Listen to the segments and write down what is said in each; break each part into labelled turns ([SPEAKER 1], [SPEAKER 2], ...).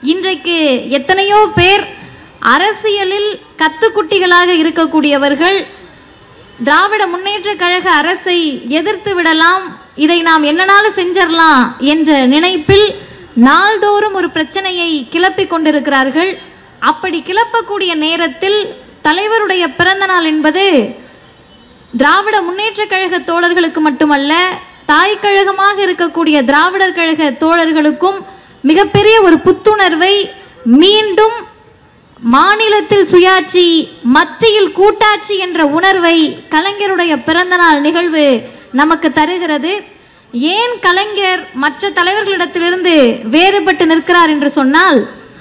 [SPEAKER 1] இன்றைக்கு எத்தனையோ பேர் அரசியலில் கத்துக்குட்டிகளாக இருக்கக்கூடியவர்கள் திராவிட முன்னேற்ற கழக அரசை எதிர்த்து விடலாம் இதை நாம் என்னனாலும் செஞ்சிடலாம் என்ற நினைப்பில் நாள்தோறும் ஒரு பிரச்சனையை கிளப்பிக் கொண்டிருக்கிறார்கள் அப்படி கிளப்பக்கூடிய நேரத்தில் தலைவருடைய பிறந்த நாள் என்பது திராவிட முன்னேற்ற கழக தோழர்களுக்கு மட்டுமல்ல தாய் கழகமாக இருக்கக்கூடிய திராவிடர் கழக தோழர்களுக்கும் மிகப்பெரிய ஒரு புத்துணர்வை மீண்டும் மாநிலத்தில் சுயாட்சி மத்தியில் கூட்டாட்சி என்ற உணர்வை கலைஞருடைய பிறந்தநாள் நிகழ்வு நமக்கு தருகிறது ஏன் கலைஞர் மற்ற தலைவர்களிடத்திலிருந்து வேறுபட்டு நிற்கிறார் என்று சொன்னால்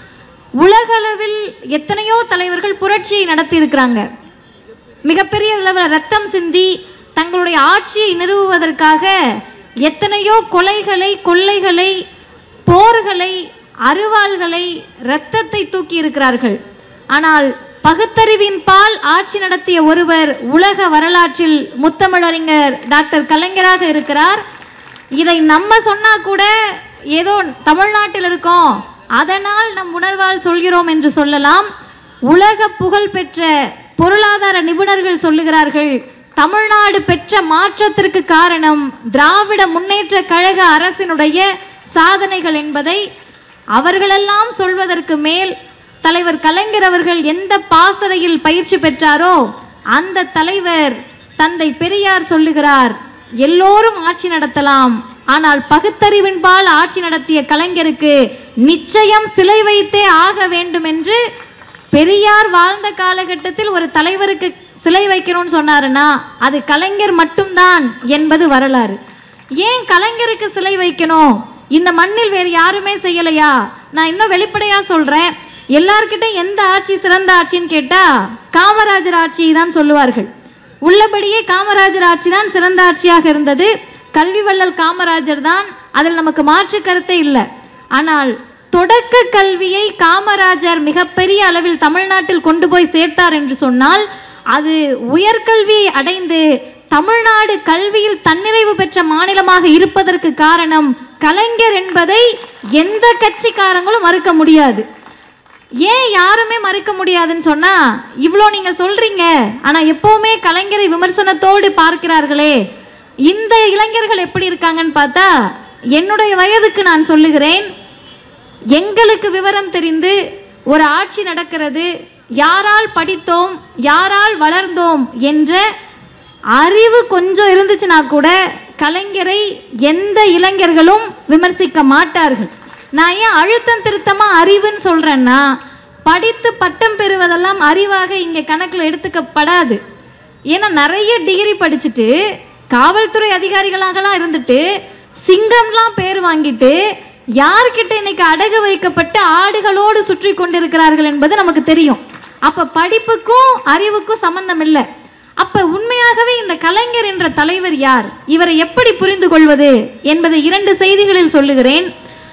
[SPEAKER 1] உலகளவில் எத்தனையோ தலைவர்கள் புரட்சியை நடத்தி இருக்கிறாங்க மிகப்பெரிய அளவில் ரத்தம் சிந்தி தங்களுடைய ஆட்சியை நிறுவுவதற்காக எத்தனையோ கொலைகளை கொள்ளைகளை போர்களை அருவாள்களை இரத்தத்தை தூக்கி இருக்கிறார்கள் ஆனால் பகுத்தறிவின் பால் ஆட்சி நடத்திய ஒருவர் உலக வரலாற்றில் முத்தமிழறிஞர் டாக்டர் கலைஞராக இருக்கிறார் இதை நம்ம சொன்னா கூட ஏதோ தமிழ்நாட்டில் இருக்கோம் அதனால் நம் உணர்வால் சொல்கிறோம் என்று சொல்லலாம் உலக புகழ் பெற்ற பொருளாதார நிபுணர்கள் சொல்லுகிறார்கள் தமிழ்நாடு பெற்ற மாற்றத்திற்கு காரணம் திராவிட முன்னேற்ற கழக அரசினுடைய சாதனைகள் என்பதை அவர்களெல்லாம் சொல்வதற்கு மேல் தலைவர் கலைஞர் அவர்கள் எந்த பாசறையில் பயிற்சி பெற்றாரோ அந்த தலைவர் தந்தை பெரியார் சொல்லுகிறார் எல்லோரும் ஆட்சி நடத்தலாம் ஆனால் பகுத்தறிவின்பால் ஆட்சி நடத்திய கலைஞருக்கு நிச்சயம் சிலை வைத்தே ஆக வேண்டும் என்று பெரியார் வாழ்ந்த காலகட்டத்தில் ஒரு தலைவருக்கு சிலை வைக்கணும்னு சொன்னாருன்னா அது கலைஞர் மட்டும்தான் என்பது வரலாறு ஏன் கலைஞருக்கு சிலை வைக்கணும் இந்த மண்ணில் வேறு யாருமே செய்யலையா நான் இன்னும் வெளிப்படையா சொல்றேன் எல்லார்கிட்ட எந்த ஆட்சி சிறந்த ஆட்சின்னு கேட்டா காமராஜர் ஆட்சி தான் சொல்லுவார்கள் உள்ளபடியே காமராஜர் ஆட்சி தான் சிறந்த ஆட்சியாக இருந்தது கல்வி வள்ளல் காமராஜர் தான் அதில் நமக்கு மாற்று கருத்தே இல்லை ஆனால் தொடக்க கல்வியை காமராஜர் மிகப்பெரிய அளவில் தமிழ்நாட்டில் கொண்டு போய் சேர்த்தார் என்று சொன்னால் அது உயர்கல்வியை அடைந்து தமிழ்நாடு கல்வியில் தன்னிறைவு பெற்ற மாநிலமாக இருப்பதற்கு காரணம் கலைஞர் என்பதை எந்த கட்சிக்காரங்களும் மறுக்க முடியாது ஏன் யாருமே மறுக்க முடியாதுன்னு சொன்னா இவ்வளோ நீங்க சொல்றீங்க ஆனா எப்பவுமே கலைஞரை விமர்சனத்தோடு பார்க்கிறார்களே இந்த இளைஞர்கள் எப்படி இருக்காங்கன்னு பார்த்தா என்னுடைய வயதுக்கு நான் சொல்லுகிறேன் எங்களுக்கு விவரம் தெரிந்து ஒரு ஆட்சி நடக்கிறது யாரால் படித்தோம் யாரால் வளர்ந்தோம் என்ற அறிவு கொஞ்சம் இருந்துச்சுன்னா கூட கலைஞரை எந்த இளைஞர்களும் விமர்சிக்க மாட்டார்கள் நான் ஏன் அழுத்தம் திருத்தமா அறிவுன்னு சொல்றேன்னா படித்து பட்டம் பெறுவதெல்லாம் அறிவாக இங்கே கணக்கில் எடுத்துக்கப்படாது ஏன்னா நிறைய டிகிரி படிச்சுட்டு காவல்துறை அதிகாரிகளாகலாம் இருந்துட்டு சிங்கம்லாம் பேர் வாங்கிட்டு யார்கிட்ட இன்னைக்கு அடகு வைக்கப்பட்டு ஆடுகளோடு சுற்றி கொண்டிருக்கிறார்கள் என்பது நமக்கு தெரியும் அப்ப படிப்புக்கும் அறிவுக்கும் சம்பந்தம் இல்லை அப்ப உண்மையாகவே இந்த கலைஞர் என்ற தலைவர் யார் இவரை எப்படி புரிந்து கொள்வது என்பதை இரண்டு செய்திகளில் சொல்லுகிறேன்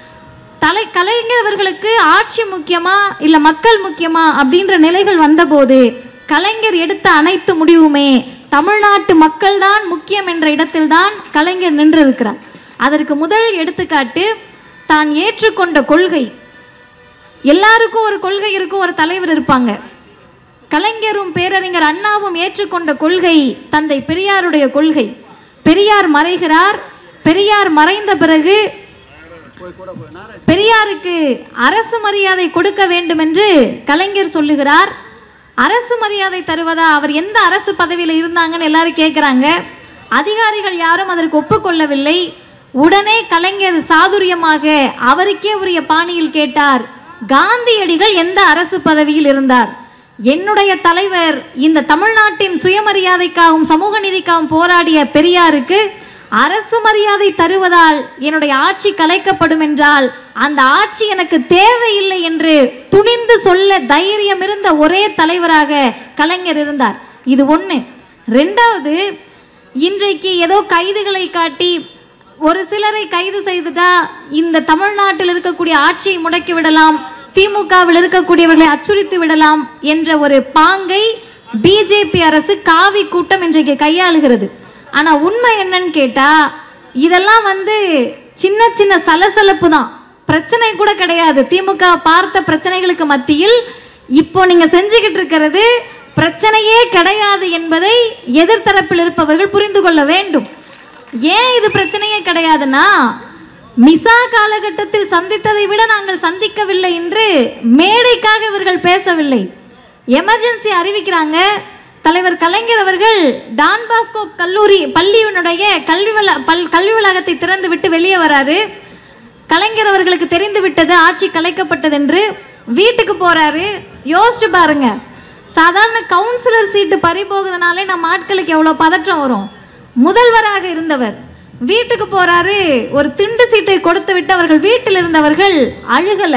[SPEAKER 1] தலை கலைஞர் அவர்களுக்கு ஆட்சி முக்கியமா இல்ல மக்கள் முக்கியமா அப்படின்ற நிலைகள் வந்தபோது கலைஞர் எடுத்த அனைத்து முடிவுமே தமிழ்நாட்டு மக்கள்தான் முக்கியம் என்ற இடத்தில்தான் கலைஞர் நின்றிருக்கிறார் அதற்கு முதல் எடுத்துக்காட்டு தான் ஏற்றுக்கொண்ட கொள்கை எல்லாருக்கும் ஒரு கொள்கை இருக்கும் ஒரு தலைவர் இருப்பாங்க கலைஞரும் பேரறிஞர் அண்ணாவும் ஏற்றுக்கொண்ட கொள்கை தந்தை பெரியாருடைய கொள்கை பெரியார் மறைகிறார் பெரியார் மறைந்த பிறகு பெரியாருக்கு அரசு மரியாதை கொடுக்க வேண்டும் என்று கலைஞர் சொல்லுகிறார் அரசு மரியாதை தருவதா அவர் எந்த அரசு பதவியில் இருந்தாங்கன்னு எல்லாரும் கேட்குறாங்க அதிகாரிகள் யாரும் அதற்கு ஒப்புக்கொள்ளவில்லை உடனே கலைஞர் சாதுரியமாக அவருக்கே உரிய பாணியில் கேட்டார் காந்தியடிகள் எந்த அரசு பதவியில் இருந்தார் என்னுடைய தலைவர் இந்த தமிழ்நாட்டின் சுயமரியாதைக்காகவும் சமூக நீதிக்காகவும் போராடிய பெரியாருக்கு அரசு மரியாதை தருவதால் என்னுடைய ஆட்சி கலைக்கப்படும் என்றால் அந்த ஆட்சி எனக்கு தேவையில்லை என்று துணிந்து சொல்ல தைரியம் இருந்த ஒரே தலைவராக கலைஞர் இருந்தார் இது ஒண்ணு ரெண்டாவது இன்றைக்கு ஏதோ கைதுகளை காட்டி ஒரு சிலரை கைது செய்துட்டா இந்த தமிழ்நாட்டில் இருக்கக்கூடிய ஆட்சியை முடக்கி விடலாம் திமுகவில் இருக்கக்கூடியவர்களை அச்சுறுத்தி விடலாம் என்ற ஒரு பாங்கை பிஜேபி அரசு காவி கூட்டம் இன்றைக்கு கையாளுகிறது ஆனா உண்மை என்னன்னு கேட்டா இதெல்லாம் வந்து சின்ன சின்ன சலசலப்பு தான் பிரச்சனை கூட கிடையாது திமுக பார்த்த பிரச்சனைகளுக்கு மத்தியில் இப்போ நீங்க செஞ்சுக்கிட்டு இருக்கிறது பிரச்சனையே கிடையாது என்பதை எதிர்த்தரப்பில் இருப்பவர்கள் புரிந்து கொள்ள வேண்டும் ஏன் இது பிரச்சனையே கிடையாதுன்னா மிசா காலகட்டத்தில் சந்தித்ததை விட நாங்கள் சந்திக்கவில்லை என்று மேடைக்காக இவர்கள் பேசவில்லை எமர்ஜென்சி அறிவிக்கிறாங்க தலைவர் கலைஞர் அவர்கள் டான் பாஸ்கோ கல்லூரி பள்ளியினுடைய கல்வி வள பல் கல்வி வளாகத்தை திறந்து விட்டு வெளியே வராரு கலைஞர் அவர்களுக்கு தெரிந்து விட்டது ஆட்சி கலைக்கப்பட்டது என்று வீட்டுக்கு போறாரு யோசிச்சு பாருங்க சாதாரண கவுன்சிலர் சீட்டு பறி போகுதுனாலே நம்ம ஆட்களுக்கு எவ்வளோ பதற்றம் வரும் முதல்வராக இருந்தவர் வீட்டுக்கு போறாரு ஒரு திண்டு சீட்டை கொடுத்து விட்டு அவர்கள் வீட்டில் இருந்தவர்கள் அழுகல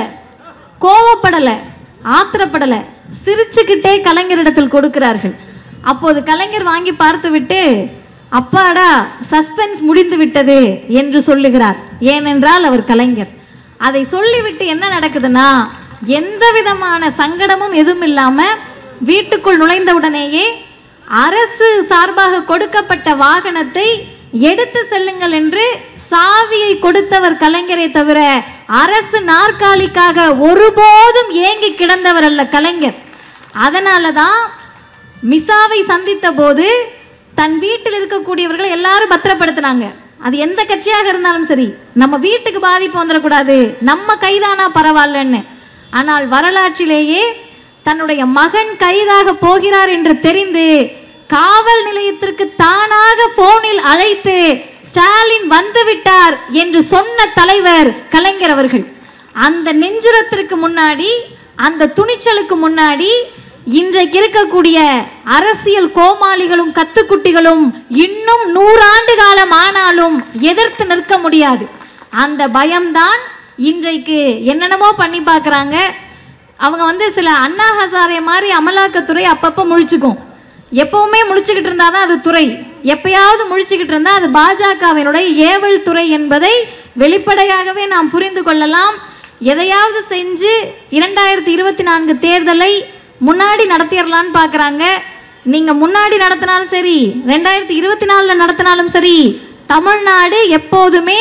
[SPEAKER 1] கோவப்படல ஆத்திரப்படல சிரிச்சுக்கிட்டே கலைஞரிடத்தில் கொடுக்கிறார்கள் அப்போது கலைஞர் வாங்கி பார்த்துவிட்டு அப்பாடா சஸ்பென்ஸ் முடிந்து விட்டது என்று சொல்லுகிறார் ஏனென்றால் அவர் கலைஞர் அதை சொல்லிவிட்டு என்ன நடக்குதுன்னா எந்த விதமான சங்கடமும் எதுவும் இல்லாம வீட்டுக்குள் நுழைந்தவுடனேயே அரசு சார்பாக கொடுக்கப்பட்ட வாகனத்தை எடுத்து செல்லுங்கள் என்று சாவியை கொடுத்தவர் கலைஞரை தவிர அரசு நாற்காலிக்காக ஒருபோதும் ஏங்கி கிடந்தவர் அல்ல கலைஞர் அதனால தான் மிசாவை சந்தித்த போது தன் வீட்டில் இருக்கக்கூடியவர்களை எல்லாரும் பத்திரப்படுத்தினாங்க அது எந்த கட்சியாக இருந்தாலும் சரி நம்ம வீட்டுக்கு பாதிப்பு வந்துடக்கூடாது நம்ம கைதானா பரவாயில்லன்னு ஆனால் வரலாற்றிலேயே தன்னுடைய மகன் கைதாக போகிறார் என்று தெரிந்து காவல் நிலையத்திற்கு தானாக போனில் அழைத்து ஸ்டாலின் வந்து விட்டார் என்று சொன்ன தலைவர் கலைஞர் அவர்கள் அந்த நெஞ்சுரத்திற்கு முன்னாடி அந்த துணிச்சலுக்கு முன்னாடி இன்றைக்கு இருக்கக்கூடிய அரசியல் கோமாளிகளும் கத்துக்குட்டிகளும் இன்னும் நூறாண்டு காலம் ஆனாலும் எதிர்த்து நிற்க முடியாது அந்த பயம்தான் இன்றைக்கு என்னென்னமோ பண்ணி பார்க்குறாங்க அவங்க வந்து சில அண்ணா ஹசாரே மாதிரி அமலாக்கத்துறை அப்பப்போ முழிச்சுக்கும் எப்பவுமே முழிச்சுக்கிட்டு இருந்தாதான் அது துறை எப்பயாவது முழிச்சுக்கிட்டு இருந்தா அது பாஜகவினுடைய ஏவல் துறை என்பதை வெளிப்படையாகவே நாம் புரிந்து கொள்ளலாம் எதையாவது செஞ்சு இரண்டாயிரத்தி இருபத்தி நான்கு தேர்தலை முன்னாடி நடத்திடலான்னு பார்க்குறாங்க நீங்க முன்னாடி நடத்தினாலும் சரி ரெண்டாயிரத்தி இருபத்தி நாலுல நடத்தினாலும் சரி தமிழ்நாடு எப்போதுமே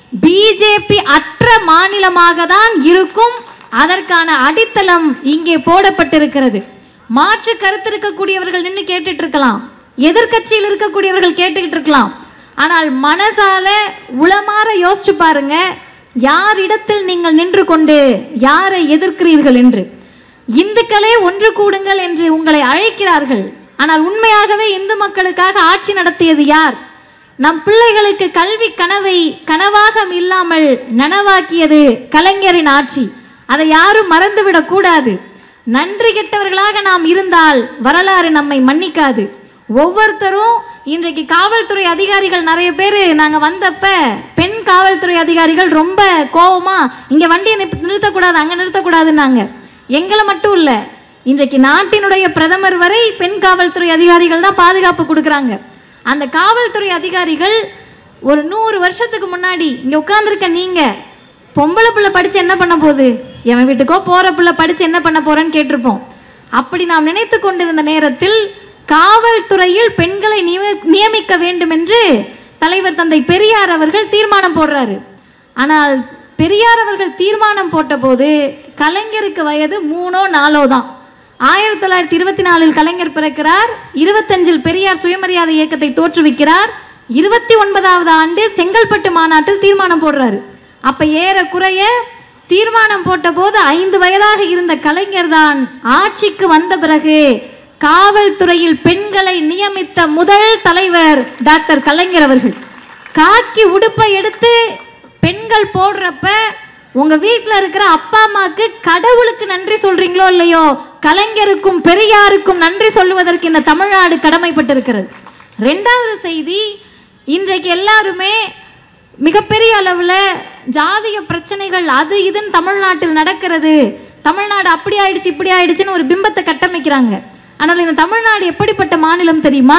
[SPEAKER 1] பிஜேபி அற்ற மாநிலமாக தான் இருக்கும் அதற்கான அடித்தளம் இங்கே போடப்பட்டிருக்கிறது மாற்று கருத்து இருக்கக்கூடியவர்கள் நின்று கேட்டுட்டு இருக்கலாம் எதிர்க்கட்சியில் இருக்கக்கூடியவர்கள் கேட்டுக்கிட்டு இருக்கலாம் ஆனால் மனதால உளமாற யோசிச்சு பாருங்க யாரிடத்தில் நீங்கள் நின்று கொண்டு யாரை எதிர்க்கிறீர்கள் என்று இந்துக்களே ஒன்று கூடுங்கள் என்று உங்களை அழைக்கிறார்கள் ஆனால் உண்மையாகவே இந்து மக்களுக்காக ஆட்சி நடத்தியது யார் நம் பிள்ளைகளுக்கு கல்வி கனவை கனவாக இல்லாமல் நனவாக்கியது கலைஞரின் ஆட்சி அதை யாரும் மறந்துவிடக் கூடாது நன்றி கெட்டவர்களாக நாம் இருந்தால் வரலாறு நம்மை மன்னிக்காது ஒவ்வொருத்தரும் இன்றைக்கு காவல்துறை அதிகாரிகள் நிறைய பேர் நாங்க வந்தப்ப பெண் காவல்துறை அதிகாரிகள் ரொம்ப கோவமா இங்க வண்டியை நிறுத்த- நிறுத்தக்கூடாது அங்க நிறுத்தக்கூடாதுன்னாங்க எங்களை மட்டும் இல்ல இன்றைக்கு நாட்டினுடைய பிரதமர் வரை பெண் காவல்துறை அதிகாரிகள் தான் பாதுகாப்பு கொடுக்குறாங்க அந்த காவல்துறை அதிகாரிகள் ஒரு நூறு வருஷத்துக்கு முன்னாடி இங்க உட்கார்ந்திருக்க நீங்க பொம்பளை பிள்ளை படிச்சு என்ன பண்ண போகுது எவன் வீட்டுக்கோ போற பிள்ளை படிச்சு என்ன பண்ண போறேன்னு கேட்டிருப்போம் அப்படி நாம் நினைத்து கொண்டிருந்த நேரத்தில் காவல்துறையில் பெண்களை நியமி- நியமிக்க வேண்டும் என்று தலைவர் தந்தை பெரியார் அவர்கள் தீர்மானம் போடுறாரு ஆனால் பெரியார் அவர்கள் தீர்மானம் போட்டபோது கலைஞருக்கு வயது மூணோ நாலோ தான் ஆயிரத்தி தொள்ளாயிரத்தி இருபத்தி நாலில் கலைஞர் பிறக்கிறார் இருபத்தஞ்சில் பெரியார் சுயமரியாதை இயக்கத்தை தோற்றுவிக்கிறார் இருபத்தி ஒன்பதாவது ஆண்டு செங்கல்பட்டு மாநாட்டில் தீர்மானம் போடுறாரு அப்ப ஏறக்குறைய தீர்மானம் போட்டபோது ஐந்து வயதாக இருந்த கலைஞர் தான் ஆட்சிக்கு வந்த பிறகு காவல்துறையில் பெண்களை நியமித்த முதல் தலைவர் டாக்டர் கலைஞர் அவர்கள் காக்கி உடுப்பை எடுத்து பெண்கள் போடுறப்ப உங்க வீட்ல இருக்கிற அப்பா அம்மாக்கு கடவுளுக்கு நன்றி சொல்றீங்களோ இல்லையோ கலைஞருக்கும் பெரியாருக்கும் நன்றி சொல்லுவதற்கு இந்த தமிழ்நாடு கடமைப்பட்டிருக்கிறது ரெண்டாவது செய்தி இன்றைக்கு எல்லாருமே மிகப்பெரிய அளவில் ஜாதிய பிரச்சனைகள் அது இதுன்னு தமிழ்நாட்டில் நடக்கிறது தமிழ்நாடு அப்படி ஆயிடுச்சு இப்படி ஆயிடுச்சுன்னு ஒரு பிம்பத்தை கட்டமைக்கிறாங்க ஆனால் இந்த தமிழ்நாடு எப்படிப்பட்ட மாநிலம் தெரியுமா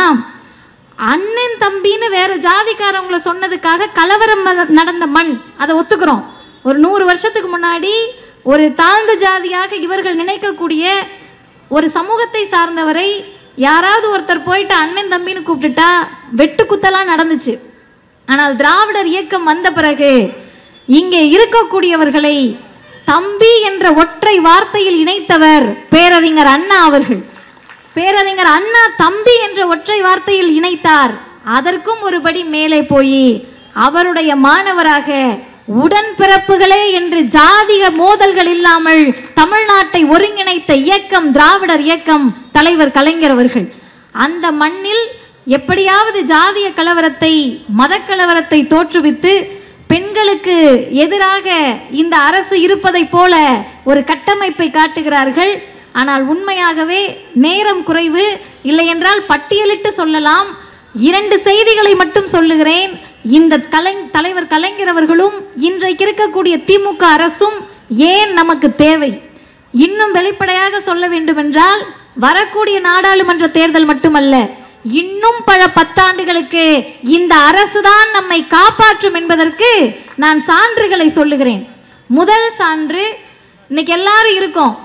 [SPEAKER 1] அண்ணன் தம்பின்னு வேற ஜாதிக்காரவங்கள சொன்னதுக்காக கலவரம் ம- நடந்த மண் அதை ஒத்துக்கிறோம் ஒரு நூறு வருஷத்துக்கு முன்னாடி ஒரு தாழ்ந்த ஜாதியாக இவர்கள் நினைக்கக்கூடிய ஒரு சமூகத்தை சார்ந்தவரை யாராவது ஒருத்தர் போயிட்டு அண்ணன் தம்பின்னு கூப்பிட்டுட்டா வெட்டு குத்தலாம் நடந்துச்சு ஆனால் திராவிடர் இயக்கம் வந்த பிறகு இங்கே இருக்கக்கூடியவர்களை தம்பி என்ற ஒற்றை வார்த்தையில் இணைத்தவர் பேரறிஞர் அண்ணா அவர்கள் பேரறிஞர் அண்ணா தம்பி என்ற ஒற்றை வார்த்தையில் இணைத்தார் அதற்கும் ஒருபடி மேலே போய் அவருடைய மாணவராக உடன்பிறப்புகளே என்று ஜாதிக மோதல்கள் இல்லாமல் தமிழ்நாட்டை ஒருங்கிணைத்த இயக்கம் திராவிடர் இயக்கம் தலைவர் கலைஞர் அவர்கள் அந்த மண்ணில் எப்படியாவது ஜாதிய கலவரத்தை மதக்கலவரத்தை தோற்றுவித்து பெண்களுக்கு எதிராக இந்த அரசு இருப்பதைப் போல ஒரு கட்டமைப்பை காட்டுகிறார்கள் ஆனால் உண்மையாகவே நேரம் குறைவு இல்லையென்றால் பட்டியலிட்டு சொல்லலாம் இரண்டு செய்திகளை மட்டும் சொல்லுகிறேன் இந்த கலை தலைவர் கலைஞர் அவர்களும் இன்றைக்கு இருக்கக்கூடிய திமுக அரசும் ஏன் நமக்கு தேவை இன்னும் வெளிப்படையாக சொல்ல வேண்டுமென்றால் வரக்கூடிய நாடாளுமன்ற தேர்தல் மட்டுமல்ல இன்னும் பல பத்தாண்டுகளுக்கு இந்த அரசுதான் நம்மை காப்பாற்றும் என்பதற்கு நான் சான்றுகளை சொல்லுகிறேன் முதல் சான்று இன்னைக்கு எல்லாரும் இருக்கோம்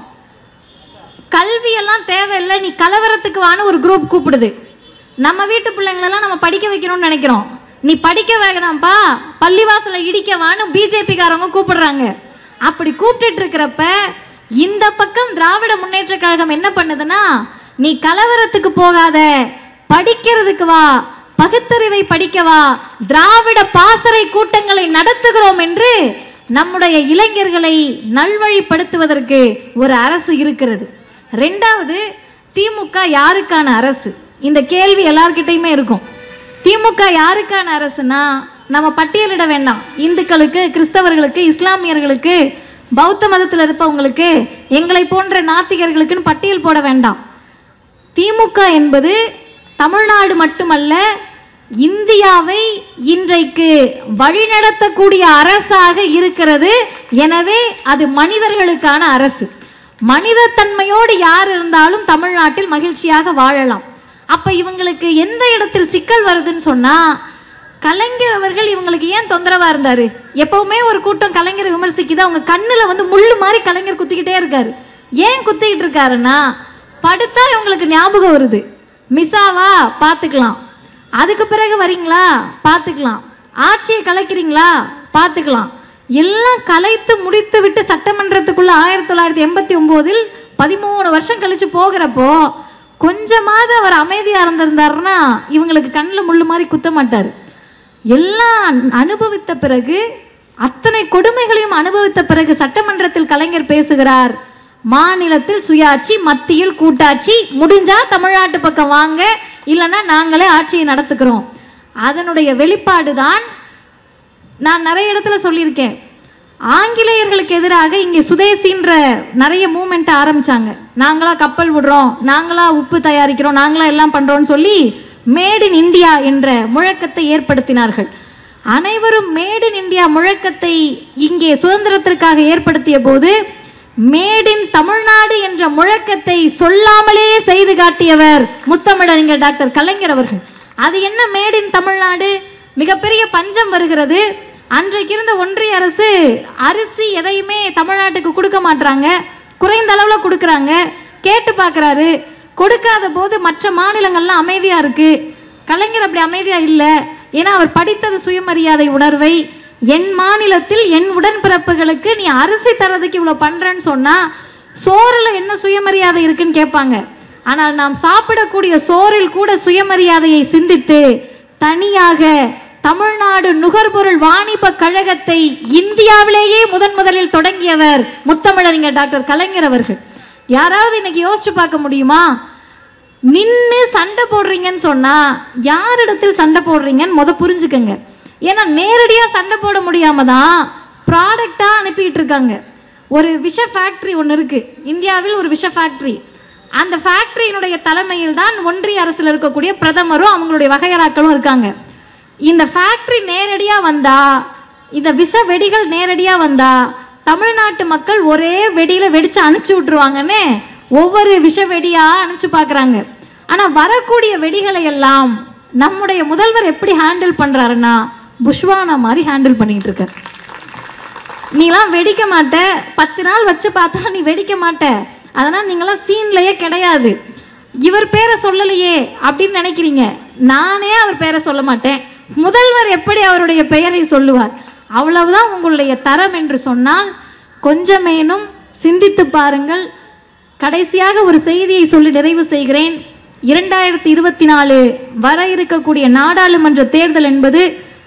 [SPEAKER 1] கல்வி எல்லாம் தேவையில்லை நீ கலவரத்துக்கு வான்னு ஒரு குரூப் கூப்பிடுது நம்ம வீட்டு பிள்ளைங்களெல்லாம் நம்ம படிக்க வைக்கணும்னு நினைக்கிறோம் நீ படிக்க வேகணாம்ப்பா பள்ளிவாசலை இடிக்கவான்னு பிஜேபிக்காரவங்க கூப்பிடுறாங்க அப்படி கூப்பிட்டுட்டு இருக்கிறப்ப இந்த பக்கம் திராவிட முன்னேற்ற கழகம் என்ன பண்ணுதுன்னா நீ கலவரத்துக்கு போகாத படிக்கிறதுக்கு வா பகுத்தறிவை படிக்க வா திராவிட பாசறை கூட்டங்களை நடத்துகிறோம் என்று நம்முடைய இளைஞர்களை நல்வழிப்படுத்துவதற்கு ஒரு அரசு இருக்கிறது ரெண்டாவது திமுக யாருக்கான அரசு இந்த கேள்வி எல்லார்கிட்டயுமே இருக்கும் திமுக யாருக்கான அரசுனா நம்ம பட்டியலிட வேண்டாம் இந்துக்களுக்கு கிறிஸ்தவர்களுக்கு இஸ்லாமியர்களுக்கு பௌத்த மதத்தில் இருப்பவங்களுக்கு எங்களை போன்ற நாத்திகர்களுக்குன்னு பட்டியல் போட வேண்டாம் திமுக என்பது தமிழ்நாடு மட்டுமல்ல இந்தியாவை இன்றைக்கு வழிநடத்தக்கூடிய அரசாக இருக்கிறது எனவே அது மனிதர்களுக்கான அரசு மனிதத்தன்மையோடு யார் இருந்தாலும் தமிழ்நாட்டில் மகிழ்ச்சியாக வாழலாம் அப்ப இவங்களுக்கு எந்த இடத்தில் சிக்கல் வருதுன்னு சொன்னா கலைஞர் அவர்கள் இவங்களுக்கு ஏன் தொந்தரவா இருந்தாரு எப்பவுமே ஒரு கூட்டம் கலைஞரை விமர்சிக்குது அவங்க கண்ணுல வந்து முள்ளு மாதிரி கலைஞர் குத்திக்கிட்டே இருக்காரு ஏன் குத்திக்கிட்டு இருக்காருன்னா படுத்தா இவங்களுக்கு ஞாபகம் வருது மிஸ்ஸாவா பார்த்துக்கலாம் அதுக்கு பிறகு வரீங்களா பார்த்துக்கலாம் ஆட்சியை கலைக்கிறீங்களா பார்த்துக்கலாம் எல்லாம் கலைத்து முடித்து விட்டு சட்டமன்றத்துக்குள்ள ஆயிரத்தி தொள்ளாயிரத்தி எண்பத்தி ஒம்போதில் பதிமூணு வருஷம் கழிச்சு போகிறப்போ கொஞ்சமாவது அவர் அமைதியாக இருந்திருந்தாருன்னா இவங்களுக்கு கண்ணில் முள்ளு மாதிரி குத்த மாட்டார் எல்லாம் அனுபவித்த பிறகு அத்தனை கொடுமைகளையும் அனுபவித்த பிறகு சட்டமன்றத்தில் கலைஞர் பேசுகிறார் மாநிலத்தில் சுயாட்சி மத்தியில் கூட்டாட்சி முடிஞ்சா தமிழ்நாட்டு பக்கம் வாங்க இல்லைன்னா நாங்களே ஆட்சியை நடத்துக்கிறோம் அதனுடைய வெளிப்பாடு தான் நான் நிறைய இடத்துல சொல்லியிருக்கேன் ஆங்கிலேயர்களுக்கு எதிராக இங்கே சுதேசின்ற நிறைய மூமெண்ட் ஆரம்பிச்சாங்க நாங்களா கப்பல் விடுறோம் நாங்களா உப்பு தயாரிக்கிறோம் நாங்களா எல்லாம் பண்றோம்னு சொல்லி மேட் இன் இந்தியா என்ற முழக்கத்தை ஏற்படுத்தினார்கள் அனைவரும் மேட் இன் இந்தியா முழக்கத்தை இங்கே சுதந்திரத்திற்காக ஏற்படுத்திய போது மேட் இன் தமிழ்நாடு என்ற முழக்கத்தை சொல்லாமலே செய்து காட்டியவர் முத்தமிழறிஞர் டாக்டர் கலைஞர் அவர்கள் அது என்ன மேட் இன் தமிழ்நாடு மிகப்பெரிய பஞ்சம் வருகிறது அன்றைக்கு இருந்த ஒன்றிய அரசு அரிசி எதையுமே தமிழ்நாட்டுக்கு கொடுக்க மாட்றாங்க குறைந்த அளவில் கொடுக்குறாங்க கேட்டு பார்க்குறாரு கொடுக்காத போது மற்ற மாநிலங்கள்லாம் அமைதியாக இருக்கு கலைஞர் அப்படி அமைதியாக இல்லை ஏன்னா அவர் படித்தது சுயமரியாதை உணர்வை என் மாநிலத்தில் என் உடன்பிறப்புகளுக்கு நீ அரிசி தரதுக்கு இவ்வளோ பண்ணுறேன்னு சொன்னால் சோறில் என்ன சுயமரியாதை இருக்குன்னு கேட்பாங்க ஆனால் நாம் சாப்பிடக்கூடிய சோறில் கூட சுயமரியாதையை சிந்தித்து தனியாக தமிழ்நாடு நுகர்பொருள் வாணிப கழகத்தை இந்தியாவிலேயே முதன் முதலில் தொடங்கியவர் முத்தமிழறிஞர் டாக்டர் கலைஞர் அவர்கள் யாராவது இன்னைக்கு யோசிச்சு பார்க்க முடியுமா நின்று சண்டை போடுறீங்கன்னு சொன்னா யாரிடத்தில் சண்டை போடுறீங்கன்னு முத புரிஞ்சுக்கங்க ஏன்னா நேரடியாக சண்டை போட முடியாம தான் ப்ராடக்டாக அனுப்பிட்டு இருக்காங்க ஒரு விஷ ஃபேக்ட்ரி ஒன்று இருக்கு இந்தியாவில் ஒரு விஷ ஃபேக்ட்ரி அந்த ஃபேக்ட்ரியினுடைய தலைமையில் தான் ஒன்றிய அரசில் இருக்கக்கூடிய பிரதமரும் அவங்களுடைய வகையறாக்களும் இருக்காங்க இந்த ஃபேக்ட்ரி நேரடியாக வந்தா இந்த விஷ வெடிகள் நேரடியாக வந்தா தமிழ்நாட்டு மக்கள் ஒரே வெடியில் வெடிச்சு அனுப்பிச்சு விட்டுருவாங்கன்னு ஒவ்வொரு விஷ வெடியாக அனுப்பிச்சு பார்க்குறாங்க ஆனால் வரக்கூடிய வெடிகளை எல்லாம் நம்முடைய முதல்வர் எப்படி ஹேண்டில் பண்ணுறாருன்னா புஷ்வானா மாதிரி ஹேண்டில் பண்ணிட்டு இருக்காரு நீலாம் வெடிக்க மாட்ட பத்து நாள் வச்சு பார்த்தா நீ வெடிக்க மாட்ட அதனால் நீங்களாம் சீன்லயே கிடையாது இவர் பேரை சொல்லலையே அப்படின்னு நினைக்கிறீங்க நானே அவர் பேரை சொல்ல மாட்டேன் முதல்வர் எப்படி அவருடைய பெயரை சொல்லுவார் அவ்வளவுதான் உங்களுடைய தரம் என்று சொன்னால் கொஞ்சமேனும் சிந்தித்து பாருங்கள் கடைசியாக ஒரு செய்தியை சொல்லி நிறைவு செய்கிறேன் இரண்டாயிரத்தி இருபத்தி நாலு வர இருக்கக்கூடிய நாடாளுமன்ற தேர்தல் என்பது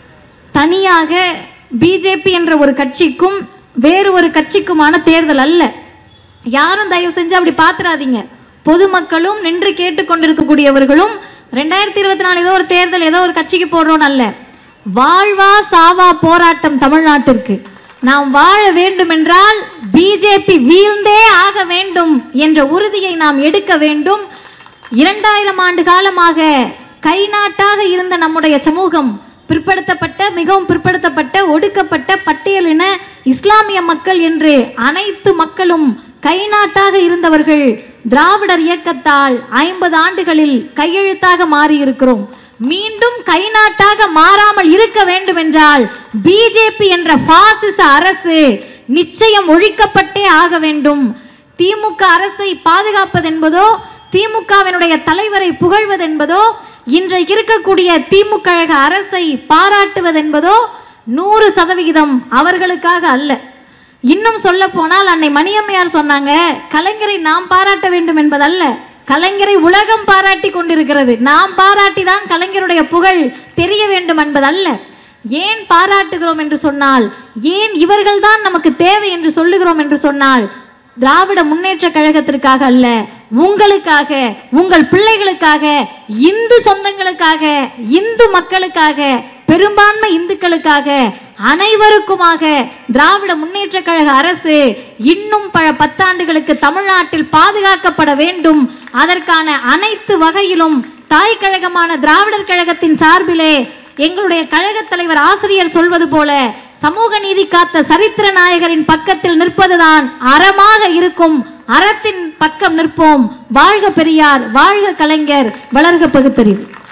[SPEAKER 1] தனியாக பிஜேபி என்ற ஒரு கட்சிக்கும் வேறு ஒரு கட்சிக்குமான தேர்தல் அல்ல யாரும் தயவு செஞ்சு அப்படி பார்த்துடாதீங்க பொதுமக்களும் நின்று கேட்டுக்கொண்டிருக்கக்கூடியவர்களும் ரெண்டாயிரத்தி இருபத்தி நாலு ஏதோ ஒரு தேர்தல் ஏதோ ஒரு கட்சிக்கு போடுறோம் அல்ல வாழ்வா சாவா போராட்டம் தமிழ்நாட்டிற்கு நாம் வாழ வேண்டுமென்றால் பிஜேபி வீழ்ந்தே ஆக வேண்டும் என்ற உறுதியை நாம் எடுக்க வேண்டும் இரண்டாயிரம் ஆண்டு காலமாக கை நாட்டாக இருந்த நம்முடைய சமூகம் பிற்படுத்தப்பட்ட மிகவும் பிற்படுத்தப்பட்ட ஒடுக்கப்பட்ட பட்டியலின இஸ்லாமிய மக்கள் என்று அனைத்து மக்களும் கை நாட்டாக இருந்தவர்கள் திராவிடர் இயக்கத்தால் ஐம்பது ஆண்டுகளில் கையெழுத்தாக மாறியிருக்கிறோம் மீண்டும் கை நாட்டாக மாறாமல் இருக்க வேண்டும் என்றால் பிஜேபி என்ற பாசிச அரசு நிச்சயம் ஒழிக்கப்பட்டே ஆக வேண்டும் திமுக அரசை பாதுகாப்பதென்பதோ திமுகவினுடைய தலைவரை புகழ்வதென்பதோ இன்றைக்கு இருக்கக்கூடிய திமுக கழக அரசை பாராட்டுவதென்பதோ நூறு சதவிகிதம் அவர்களுக்காக அல்ல இன்னும் சொல்ல போனால் அன்னை மணியம்மையார் சொன்னாங்க கலைஞரை நாம் பாராட்ட வேண்டும் என்பதல்ல கலைஞரை உலகம் பாராட்டி கொண்டிருக்கிறது நாம் பாராட்டி தான் கலைஞருடைய புகழ் தெரிய வேண்டும் என்பதல்ல ஏன் பாராட்டுகிறோம் என்று சொன்னால் ஏன் இவர்கள்தான் நமக்கு தேவை என்று சொல்லுகிறோம் என்று சொன்னால் திராவிட முன்னேற்ற கழகத்திற்காக அல்ல உங்களுக்காக உங்கள் பிள்ளைகளுக்காக இந்து சொந்தங்களுக்காக இந்து மக்களுக்காக பெரும்பான்மை இந்துக்களுக்காக அனைவருக்குமாக திராவிட முன்னேற்ற கழக அரசு இன்னும் பல பத்தாண்டுகளுக்கு தமிழ்நாட்டில் பாதுகாக்கப்பட வேண்டும் அதற்கான அனைத்து வகையிலும் தாய் கழகமான திராவிடர் கழகத்தின் சார்பிலே எங்களுடைய கழகத் தலைவர் ஆசிரியர் சொல்வது போல சமூக நீதி காத்த சரித்திர நாயகரின் பக்கத்தில் நிற்பதுதான் அறமாக இருக்கும் அறத்தின் பக்கம் நிற்போம் வாழ்க பெரியார் வாழ்க கலைஞர் வளர்க பகுத்தறிவு